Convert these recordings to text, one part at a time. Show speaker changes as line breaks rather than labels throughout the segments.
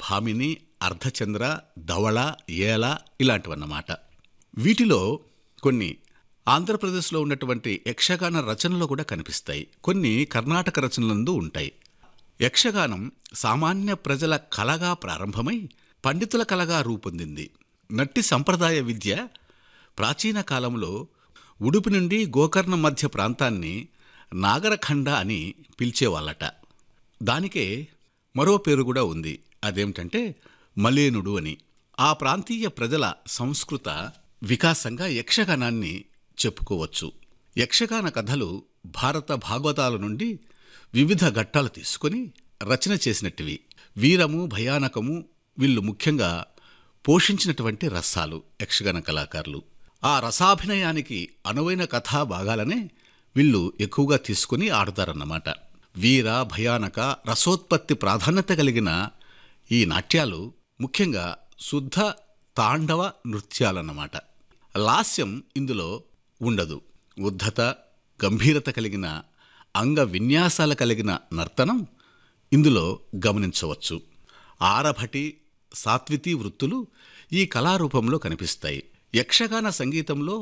భామిని అర్ధచంద్ర ధవళ ఏల ఇలాంటివన్నమాట వీటిలో కొన్ని ఆంధ్రప్రదేశ్లో ఉన్నటువంటి యక్షగాన రచనలో కూడా కనిపిస్తాయి కొన్ని కర్ణాటక రచనలందు ఉంటాయి యక్షగానం సామాన్య ప్రజల కళగా ప్రారంభమై పండితుల కళగా రూపొందింది నట్టి సంప్రదాయ విద్య ప్రాచీన కాలంలో ఉడుపి నుండి గోకర్ణ మధ్య ప్రాంతాన్ని నాగరఖండ అని పిలిచేవాళ్ళట దానికే మరో పేరు కూడా ఉంది అదేమిటంటే మలేనుడు అని ఆ ప్రాంతీయ ప్రజల సంస్కృత వికాసంగా యక్షగానాన్ని చెప్పుకోవచ్చు యక్షగాన కథలు భారత భాగవతాల నుండి వివిధ ఘట్టాలు తీసుకొని రచన చేసినట్టివి వీరము భయానకము వీళ్ళు ముఖ్యంగా పోషించినటువంటి రసాలు యక్షగాన కళాకారులు ఆ రసాభినయానికి అనువైన కథా భాగాలనే వీళ్ళు ఎక్కువగా తీసుకుని ఆడతారన్నమాట వీర భయానక రసోత్పత్తి ప్రాధాన్యత కలిగిన ఈ నాట్యాలు ముఖ్యంగా శుద్ధ తాండవ నృత్యాలన్నమాట లాస్యం ఇందులో ఉండదు ఉద్ధత గంభీరత కలిగిన అంగ విన్యాసాల కలిగిన నర్తనం ఇందులో గమనించవచ్చు ఆరభటి సాత్వితి వృత్తులు ఈ కళారూపంలో కనిపిస్తాయి యక్షగాన సంగీతంలో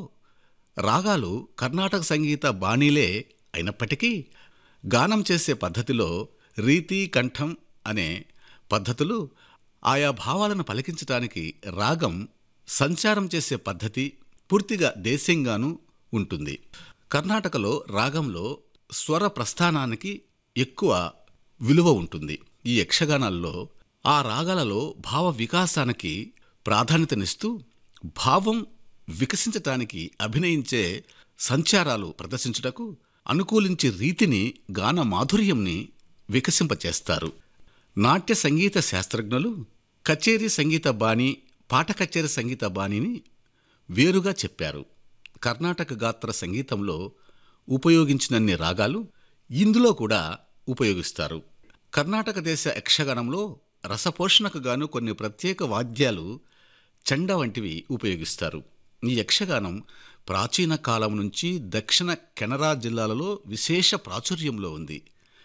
రాగాలు కర్ణాటక సంగీత బాణీలే అయినప్పటికీ గానం చేసే పద్ధతిలో రీతి కంఠం అనే పద్ధతులు ఆయా భావాలను పలికించటానికి రాగం సంచారం చేసే పద్ధతి పూర్తిగా దేశంగాను ఉంటుంది కర్ణాటకలో రాగంలో స్వర ప్రస్థానానికి ఎక్కువ విలువ ఉంటుంది ఈ యక్షగానాల్లో ఆ రాగాలలో భావ వికాసానికి ప్రాధాన్యతనిస్తూ భావం వికసించటానికి అభినయించే సంచారాలు ప్రదర్శించుటకు అనుకూలించే రీతిని గాన మాధుర్యంని వికసింపచేస్తారు నాట్య సంగీత శాస్త్రజ్ఞులు కచేరీ సంగీత బాణి పాట కచేరీ సంగీత బాణిని వేరుగా చెప్పారు కర్ణాటక గాత్ర సంగీతంలో ఉపయోగించినన్ని రాగాలు ఇందులో కూడా ఉపయోగిస్తారు కర్ణాటక దేశ యక్షగానంలో రసపోషణకు గాను కొన్ని ప్రత్యేక వాద్యాలు చండ వంటివి ఉపయోగిస్తారు ఈ యక్షగానం ప్రాచీన కాలం నుంచి దక్షిణ కెనరా జిల్లాలలో విశేష ప్రాచుర్యంలో ఉంది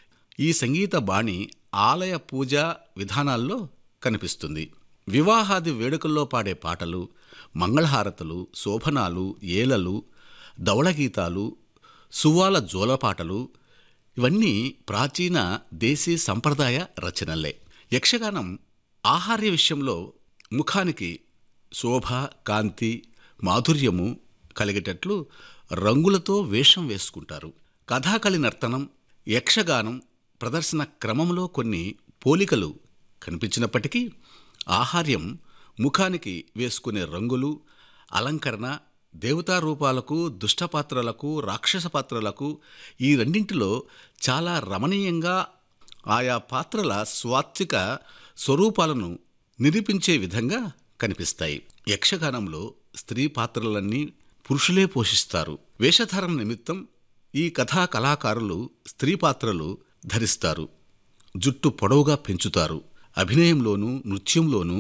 ఈ సంగీత బాణి ఆలయ పూజా విధానాల్లో కనిపిస్తుంది వివాహాది వేడుకల్లో పాడే పాటలు మంగళహారతులు శోభనాలు ఏలలు దవళగీతాలు సువ్వాల జోలపాటలు ఇవన్నీ ప్రాచీన దేశీ సంప్రదాయ రచనలే యక్షగానం ఆహార్య విషయంలో ముఖానికి శోభ కాంతి మాధుర్యము కలిగేటట్లు రంగులతో వేషం వేసుకుంటారు కథాకళి నర్తనం యక్షగానం ప్రదర్శన క్రమంలో కొన్ని పోలికలు కనిపించినప్పటికీ ఆహార్యం ముఖానికి వేసుకునే రంగులు అలంకరణ దేవతా రూపాలకు దుష్టపాత్రలకు రాక్షస పాత్రలకు ఈ రెండింటిలో చాలా రమణీయంగా ఆయా పాత్రల స్వాత్విక స్వరూపాలను నిరూపించే విధంగా కనిపిస్తాయి యక్షగానంలో స్త్రీ పాత్రలన్నీ పురుషులే పోషిస్తారు వేషధారణ నిమిత్తం ఈ కథా కళాకారులు స్త్రీ పాత్రలు ధరిస్తారు జుట్టు పొడవుగా పెంచుతారు అభినయంలోనూ నృత్యంలోనూ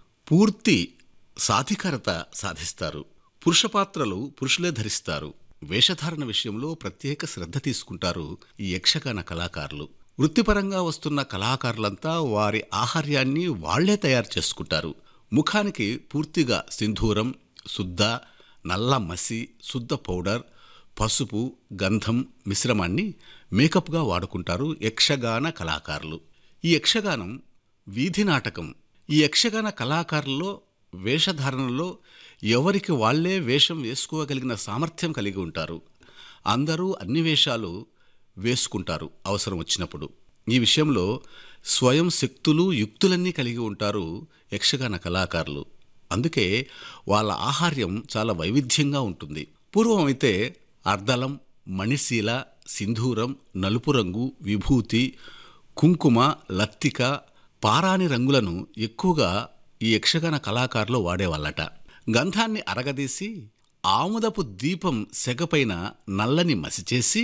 పూర్తి సాధికారత సాధిస్తారు పురుష పాత్రలు పురుషులే ధరిస్తారు వేషధారణ విషయంలో ప్రత్యేక శ్రద్ధ తీసుకుంటారు ఈ యక్షగాన కళాకారులు వృత్తిపరంగా వస్తున్న కళాకారులంతా వారి ఆహార్యాన్ని వాళ్లే తయారు చేసుకుంటారు ముఖానికి పూర్తిగా సింధూరం శుద్ధ నల్ల మసి శుద్ధ పౌడర్ పసుపు గంధం మిశ్రమాన్ని మేకప్గా వాడుకుంటారు యక్షగాన కళాకారులు ఈ యక్షగానం వీధి నాటకం ఈ యక్షగాన కళాకారుల్లో వేషధారణలో ఎవరికి వాళ్లే వేషం వేసుకోగలిగిన సామర్థ్యం కలిగి ఉంటారు అందరూ అన్ని వేషాలు వేసుకుంటారు అవసరం వచ్చినప్పుడు ఈ విషయంలో స్వయం శక్తులు యుక్తులన్నీ కలిగి ఉంటారు యక్షగాన కళాకారులు అందుకే వాళ్ళ ఆహార్యం చాలా వైవిధ్యంగా ఉంటుంది పూర్వం అయితే అర్ధలం మణిశీల సింధూరం నలుపు రంగు విభూతి కుంకుమ లత్తిక పారాని రంగులను ఎక్కువగా ఈ యక్షగాన కళాకారులు వాడేవాళ్ళట గంధాన్ని అరగదీసి ఆముదపు దీపం సెగపైన నల్లని మసి చేసి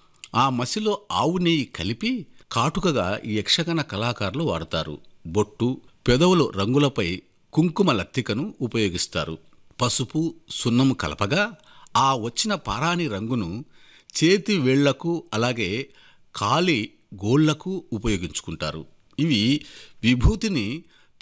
ఆ మసిలో ఆవు నెయ్యి కలిపి కాటుకగా ఈ యక్షగాన కళాకారులు వాడతారు బొట్టు పెదవులు రంగులపై కుంకుమ లత్తికను ఉపయోగిస్తారు పసుపు సున్నము కలపగా ఆ వచ్చిన పారాని రంగును చేతి వేళ్లకు అలాగే కాలి గోళ్లకు ఉపయోగించుకుంటారు ఇవి విభూతిని